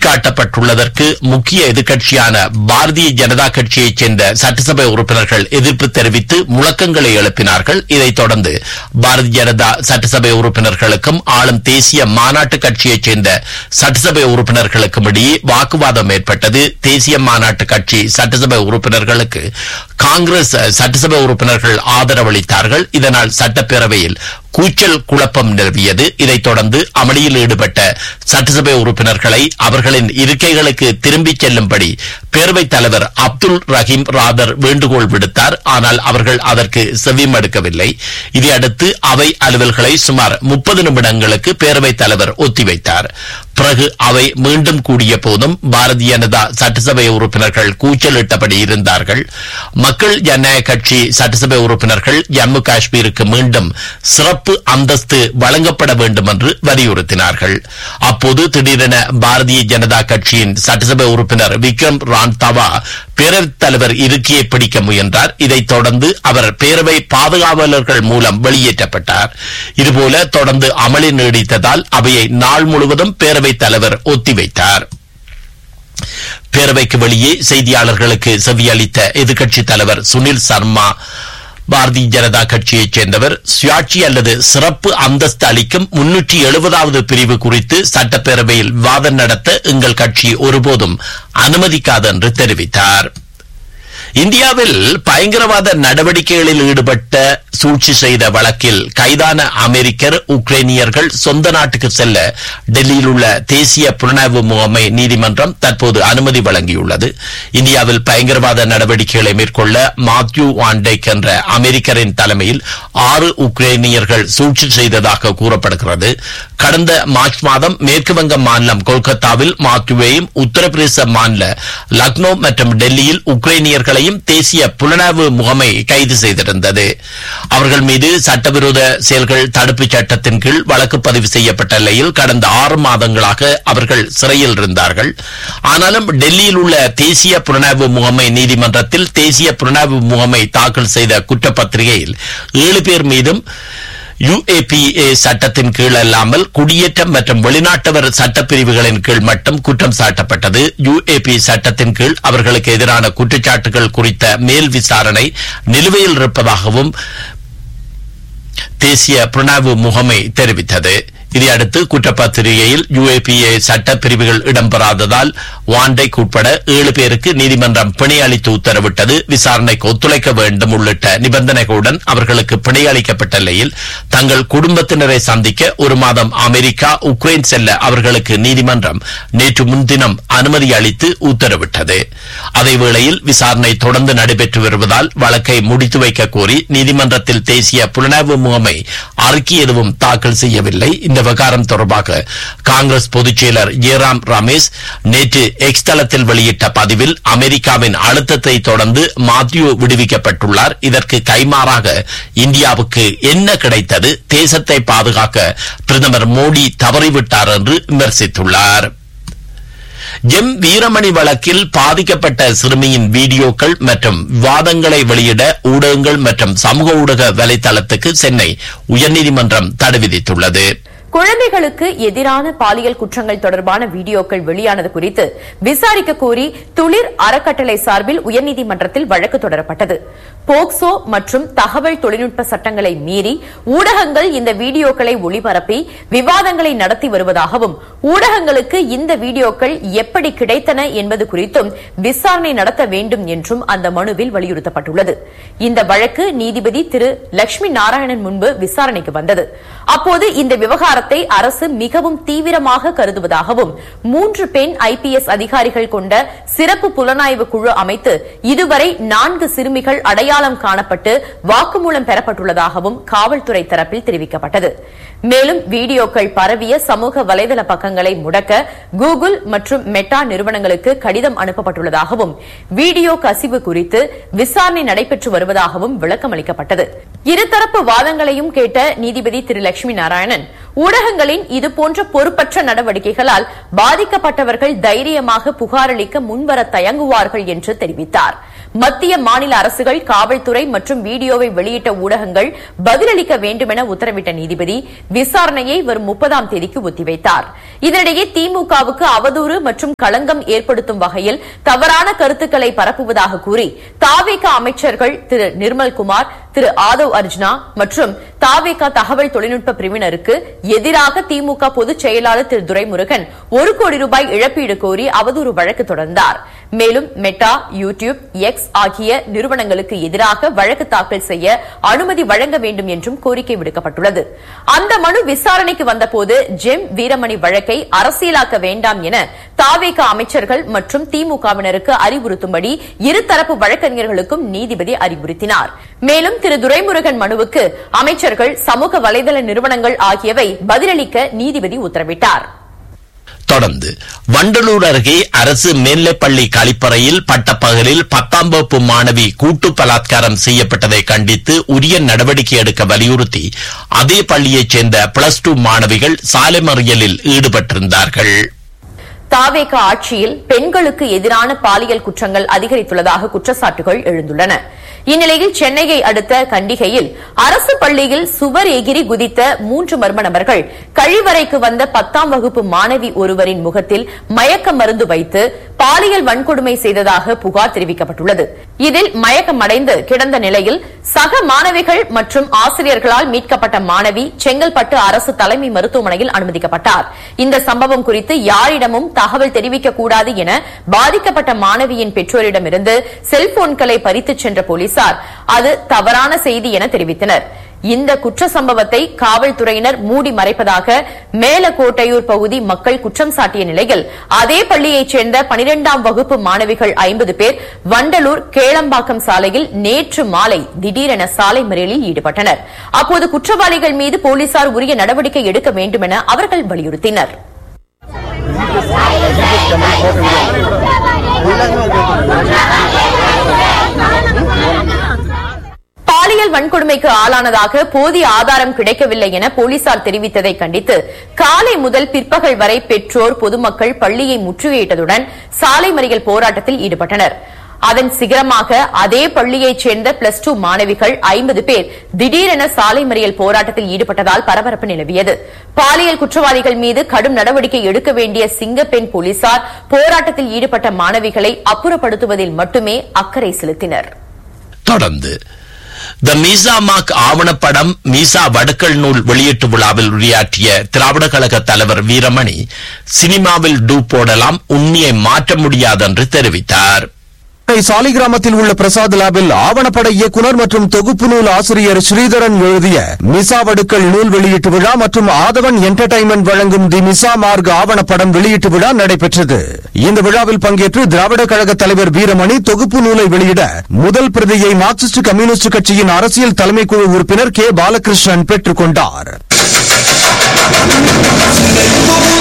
சுட்டிக்காட்டப்பட்டுள்ளதற்கு முக்கிய எதிர்க்கட்சியான பாரதிய ஜனதா கட்சியைச் சேர்ந்த சட்டசபை உறுப்பினர்கள் எதிர்ப்பு தெரிவித்து முழக்கங்களை எழுப்பினார்கள் இதைத் தொடர்ந்து பாரதிய ஜனதா சட்டசபை உறுப்பினர்களுக்கும் ஆளும் தேசிய மாநாட்டு கட்சியைச் சேர்ந்த சட்டசபை உறுப்பினர்களுக்கும் இடையே வாக்குவாதம் ஏற்பட்டது தேசிய மாநாட்டு கட்சி சட்டசபை உறுப்பினர்களுக்கு காங்கிரஸ் சட்டசபை உறுப்பினர்கள் ஆதரவளித்தார்கள் இதனால் சட்டப்பேரவையில் கூச்சல் குழப்பம் நிலவியது இதைத் தொடர்ந்து அமளியில் ஈடுபட்ட சட்டசபை உறுப்பினர்களை அவர்களின் இருக்கைகளுக்கு திரும்பிச் செல்லும்படி பேரவைத் தலைவர் அப்துல் ரஹீம் ராதர் வேண்டுகோள் விடுத்தார் ஆனால் அவர்கள் அதற்கு செவிமடுக்கவில்லை இதையடுத்து அவை அலுவல்களை சுமார் முப்பது நிமிடங்களுக்கு பேரவைத் தலைவர் ஒத்திவைத்தார் பிறகு அவை மீண்டும் கூடிய போதும் பாரதிய ஜனதா சட்டசபை உறுப்பினர்கள் கூச்சலிட்டபடி இருந்தார்கள் மக்கள் ஜனநாயக கட்சி சட்டசபை உறுப்பினர்கள் ஜம்மு காஷ்மீருக்கு மீண்டும் சிறப்பு அந்தஸ்து வழங்கப்பட வேண்டும் என்று வலியுறுத்தினார்கள் அப்போது திடீரென பாரதிய ஜனதா கட்சியின் சட்டசபை உறுப்பினர் விக்ரம் ரான்தாவா பேரவைத் தலைவர் இருக்கையை பிடிக்க முயன்றார் இதைத் தொடர்ந்து அவர் பேரவை பாதுகாவலர்கள் மூலம் வெளியேற்றப்பட்டார் இதுபோல தொடர்ந்து அமளி நீடித்ததால் அவையை நாள் முழுவதும் பேரவைத் தலைவர் ஒத்திவைத்தார் பேரவைக்கு வெளியே செய்தியாளர்களுக்கு செவியளித்த எதிர்க்கட்சித் தலைவர் சுனில் சர்மா பாரதிய ஜனதா கட்சியைச் சேர்ந்தவர் சுயாட்சி அல்லது சிறப்பு அந்தஸ்து அளிக்கும் முன்னூற்றி எழுபதாவது பிரிவு குறித்து சட்டப்பேரவையில் விவாதம் நடத்த எங்கள் கட்சி ஒருபோதும் அனுமதிக்காது என்று தெரிவித்தார் இந்தியாவில் பயங்கரவாத நடவடிக்கைகளில் ஈடுபட்ட சூழ்ச்சி செய்த வழக்கில் கைதான அமெரிக்கர் உக்ரைனியர்கள் சொந்த நாட்டுக்கு செல்ல டெல்லியில் உள்ள தேசிய புலனாய்வு முகமை நீதிமன்றம் தற்போது அனுமதி வழங்கியுள்ளது இந்தியாவில் பயங்கரவாத நடவடிக்கைகளை மேற்கொள்ள மாத்யூ வாண்டேக் என்ற அமெரிக்கரின் தலைமையில் ஆறு உக்ரைனியர்கள் சூழ்ச்சி செய்ததாக கூறப்படுகிறது கடந்த மார்ச் மாதம் மேற்குவங்க மாநிலம் கொல்கத்தாவில் மாத்யூவையும் உத்தரப்பிரதேச மாநில லக்னோ மற்றும் டெல்லியில் உக்ரைனியர்களையும் தேசிய புலனாய்வு முகமை கைது செய்திருந்தது அவர்கள் மீது சட்டவிரோத செயல்கள் தடுப்புச் சட்டத்தின் கீழ் வழக்கு பதிவு செய்யப்பட்ட நிலையில் கடந்த ஆறு மாதங்களாக அவர்கள் சிறையில் இருந்தார்கள் ஆனாலும் டெல்லியில் உள்ள தேசிய புலனாய்வு முகமை நீதிமன்றத்தில் தேசிய புலனாய்வு முகமை தாக்கல் செய்த குற்றப்பத்திரிகையில் ஏழு பேர் மீதும் யுஏபிஏ சட்டத்தின் கீழ் அல்லாமல் குடியேற்றம் மற்றும் வெளிநாட்டவர் சட்டப்பிரிவுகளின் கீழ் மட்டும் குற்றம் சாட்டப்பட்டது யுஏபி சட்டத்தின் கீழ் அவர்களுக்கு எதிரான குற்றச்சாட்டுகள் குறித்த மேல் விசாரணை நிலுவையில் இருப்பதாகவும் தேசிய புலனாய்வு முகமை தெரிவித்தது இதையடுத்து குற்றப்பத்திரிகையில் யுஏபிஏ சட்ட பிரிவுகள் இடம்பெறாததால் வாண்டைக் உட்பட ஏழு பேருக்கு நீதிமன்றம் பிணை அளித்து உத்தரவிட்டது விசாரணைக்கு ஒத்துழைக்க வேண்டும் உள்ளிட்ட நிபந்தனைகளுடன் அவர்களுக்கு பிணை அளிக்கப்பட்ட நிலையில் தங்கள் குடும்பத்தினரை சந்திக்க ஒரு மாதம் அமெரிக்கா உக்ரைன் செல்ல அவர்களுக்கு நீதிமன்றம் நேற்று முன்தினம் அனுமதி அளித்து உத்தரவிட்டது அதேவேளையில் விசாரணை தொடர்ந்து நடைபெற்று வருவதால் வழக்கை முடித்து வைக்க கோரி நீதிமன்றத்தில் தேசிய புலனாய்வு முகமை அறிக்கை எதுவும் தாக்கல் செய்யவில்லை இந்த விவகாரம் தொடர்பாக காங்கிரஸ் பொதுச் செயலர் ஜெயராம் ரமேஷ் நேற்று எக்ஸ் தளத்தில் வெளியிட்ட பதிவில் அமெரிக்காவின் அழுத்தத்தை தொடர்ந்து மாத்யூ விடுவிக்கப்பட்டுள்ளார் இதற்கு கைமாறாக இந்தியாவுக்கு என்ன கிடைத்தது தேசத்தை பாதுகாக்க பிரதமர் மோடி தவறிவிட்டார் என்று விமர்சித்துள்ளார் ஜெம் வீரமணி வழக்கில் பாதிக்கப்பட்ட சிறுமியின் வீடியோக்கள் மற்றும் விவாதங்களை வெளியிட ஊடகங்கள் மற்றும் சமூக ஊடக வலைதளத்துக்கு சென்னை உயர்நீதிமன்றம் தடை விதித்துள்ளது குழந்தைகளுக்கு எதிரான பாலியல் குற்றங்கள் தொடர்பான வீடியோக்கள் வெளியானது குறித்து விசாரிக்க கோரி துளிர் அறக்கட்டளை சார்பில் உயர்நீதிமன்றத்தில் வழக்கு தொடரப்பட்டது போக்சோ மற்றும் தகவல் தொழில்நுட்ப சட்டங்களை மீறி ஊடகங்கள் இந்த வீடியோக்களை ஒளிபரப்பி விவாதங்களை நடத்தி வருவதாகவும் ஊடகங்களுக்கு இந்த வீடியோக்கள் எப்படி கிடைத்தன என்பது குறித்தும் விசாரணை நடத்த வேண்டும் என்றும் அந்த மனுவில் வலியுறுத்தப்பட்டுள்ளது இந்த வழக்கு நீதிபதி திரு லட்சுமி நாராயணன் முன்பு விசாரணைக்கு வந்தது அப்போது இந்த விவகாரத்தை அரசு மிகவும் தீவிரமாக கருதுவதாகவும் மூன்று பெண் ஐபிஎஸ் அதிகாரிகள் கொண்ட சிறப்பு புலனாய்வு குழு அமைத்து இதுவரை நான்கு சிறுமிகள் அடையாளம் காணப்பட்டு வாக்குமூலம் பெறப்பட்டுள்ளதாகவும் காவல்துறை தரப்பில் தெரிவிக்கப்பட்டது மேலும் வீடியோக்கள் பரவிய சமூக வலைதள பக்கங்களை முடக்க கூகுள் மற்றும் மெட்டா நிறுவனங்களுக்கு கடிதம் அனுப்பப்பட்டுள்ளதாகவும் வீடியோ கசிவு குறித்து விசாரணை நடைபெற்று வருவதாகவும் விளக்கம் அளிக்கப்பட்டது இருதரப்பு வாதங்களையும் கேட்ட நீதிபதி திரு லட்சுமி நாராயணன் ஊடகங்களின் இதுபோன்ற பொறுப்பற்ற நடவடிக்கைகளால் பாதிக்கப்பட்டவர்கள் தைரியமாக புகாரளிக்க முன்வர தயங்குவார்கள் என்று தெரிவித்தார் மத்திய மாநில அரசுகள் காவல்துறை மற்றும் வீடியோவை வெளியிட்ட ஊடகங்கள் பதிலளிக்க வேண்டும் என உத்தரவிட்ட நீதிபதி விசாரணையை வரும் முப்பதாம் தேதிக்கு ஒத்திவைத்தார் இதனிடையே திமுகவுக்கு அவதூறு மற்றும் களங்கம் ஏற்படுத்தும் வகையில் தவறான கருத்துக்களை பரப்புவதாக கூறி தாவேக அமைச்சர்கள் திரு நிர்மல்குமார் திரு ஆதவ் அர்ஜுனா மற்றும் தாவேக தகவல் தொழில்நுட்ப பிரிவினருக்கு எதிராக திமுக பொதுச் செயலாளர் திரு துரைமுருகன் ஒரு கோடி ரூபாய் இழப்பீடு கோரி அவதூறு வழக்கு தொடர்ந்தார் மேலும் மெட்டா யூ டியூப் எக்ஸ் ஆகிய நிறுவனங்களுக்கு எதிராக வழக்கு தாக்கல் செய்ய அனுமதி வழங்க வேண்டும் என்றும் கோரிக்கை விடுக்கப்பட்டுள்ளது அந்த மனு விசாரணைக்கு வந்தபோது ஜெம் வீரமணி வழக்கை அரசியலாக்க வேண்டாம் என தாவேக அமைச்சர்கள் மற்றும் திமுகவினருக்கு அறிவுறுத்தும்படி இருதரப்பு வழக்கறிஞர்களுக்கும் நீதிபதி அறிவுறுத்தினார் மேலும் திரு துரைமுருகன் மனுவுக்கு அமைச்சர்கள் சமூக வலைதள நிறுவனங்கள் ஆகியவை பதிலளிக்க நீதிபதி உத்தரவிட்டார் தொடர்ந்து வண்டலூர் அருகே அரசு மேல்நிலைப்பள்ளி கழிப்பறையில் பட்டப்பகலில் பத்தாம் வகுப்பு மாணவி கூட்டு பலாத்காரம் செய்யப்பட்டதை கண்டித்து உரிய நடவடிக்கை எடுக்க வலியுறுத்தி அதே பள்ளியைச் சேர்ந்த பிளஸ் டூ மாணவிகள் சாலை மறியலில் ஈடுபட்டிருந்தார்கள் தாவேக ஆட்சியில் பெண்களுக்கு எதிரான பாலியல் குற்றங்கள் அதிகரித்துள்ளதாக குற்றச்சாட்டுகள் எழுந்துள்ளன இந்நிலையில் சென்னையை அடுத்த கண்டிகையில் அரசு பள்ளியில் சுவர் எகிரி குதித்த மூன்று மர்ம நபர்கள் கழிவறைக்கு வந்த பத்தாம் வகுப்பு மாணவி ஒருவரின் முகத்தில் மயக்க மருந்து வைத்து பாலியல் வன்கொடுமை செய்ததாக புகார் தெரிவிக்கப்பட்டுள்ளது இதில் மயக்கமடைந்து கிடந்த நிலையில் சக மாணவிகள் மற்றும் ஆசிரியர்களால் மீட்கப்பட்ட மாணவி செங்கல்பட்டு அரசு தலைமை மருத்துவமனையில் அனுமதிக்கப்பட்டார் இந்த சம்பவம் குறித்து யாரிடமும் தகவல் தெரிவிக்கக்கூடாது என பாதிக்கப்பட்ட மாணவியின் பெற்றோரிடமிருந்து செல்போன்களை பறித்துச் சென்ற போலீசார் அது தவறான செய்தி என தெரிவித்தனர் இந்த குற்ற சம்பவத்தை காவல்துறையினர் மூடி மறைப்பதாக மேலக்கோட்டையூர் பகுதி மக்கள் குற்றம் சாட்டிய நிலையில் அதே பள்ளியைச் சேர்ந்த பனிரெண்டாம் வகுப்பு மாணவிகள் ஐம்பது பேர் வண்டலூர் கேளம்பாக்கம் சாலையில் நேற்று மாலை திடீரென சாலை மறியலில் ஈடுபட்டனர் அப்போது குற்றவாளிகள் மீது போலீசார் உரிய நடவடிக்கை எடுக்க வேண்டும் என அவர்கள் வலியுறுத்தினர் பாலியல் வன்கொடுமைக்கு ஆளானதாக போதிய ஆதாரம் கிடைக்கவில்லை என போலீசார் தெரிவித்ததை கண்டித்து காலை முதல் பிற்பகல் வரை பெற்றோர் பொதுமக்கள் பள்ளியை முற்றுகையிட்டதுடன் சாலை மறியல் போராட்டத்தில் ஈடுபட்டனர் அதன் சிகரமாக அதே பள்ளியைச் சேர்ந்த பிளஸ் டூ மாணவிகள் ஐம்பது பேர் திடீரென சாலை மறியல் போராட்டத்தில் ஈடுபட்டதால் பரபரப்பு நிலவியது பாலியல் குற்றவாளிகள் மீது கடும் நடவடிக்கை எடுக்க வேண்டிய சிங்கப்பெண் போலீசார் போராட்டத்தில் ஈடுபட்ட மாணவிகளை அப்புறப்படுத்துவதில் மட்டுமே அக்கறை செலுத்தினர் தொடர்ந்து த மீசா மாக் ஆவணப்படம் மீசா வடுக்கல் நூல் வெளியீட்டு விழாவில் உரையாற்றிய திராவிட கழக தலைவர் வீரமணி சினிமாவில் டூ போடலாம் உண்மையை மாற்ற முடியாது என்று தெரிவித்தார் சென்னை சாலிகிராமத்தில் உள்ள பிரசாத் லேபில் ஆவணப்பட இயக்குனர் மற்றும் தொகுப்பு நூல் ஆசிரியர் ஸ்ரீதரன் எழுதிய மிசா வடுக்கள் நூல் வெளியீட்டு விழா மற்றும் ஆதவன் என்டர்டைன்மெண்ட் வழங்கும் தி மிசா மார்க் ஆவணப்படம் வெளியீட்டு விழா நடைபெற்றது இந்த விழாவில் பங்கேற்று திராவிட கழக தலைவர் வீரமணி தொகுப்பு நூலை வெளியிட முதல் பிரதியை மார்க்சிஸ்ட் கம்யூனிஸ்ட் கட்சியின் அரசியல் தலைமை குழு உறுப்பினர் கே பாலகிருஷ்ணன் பெற்றுக் கொண்டார்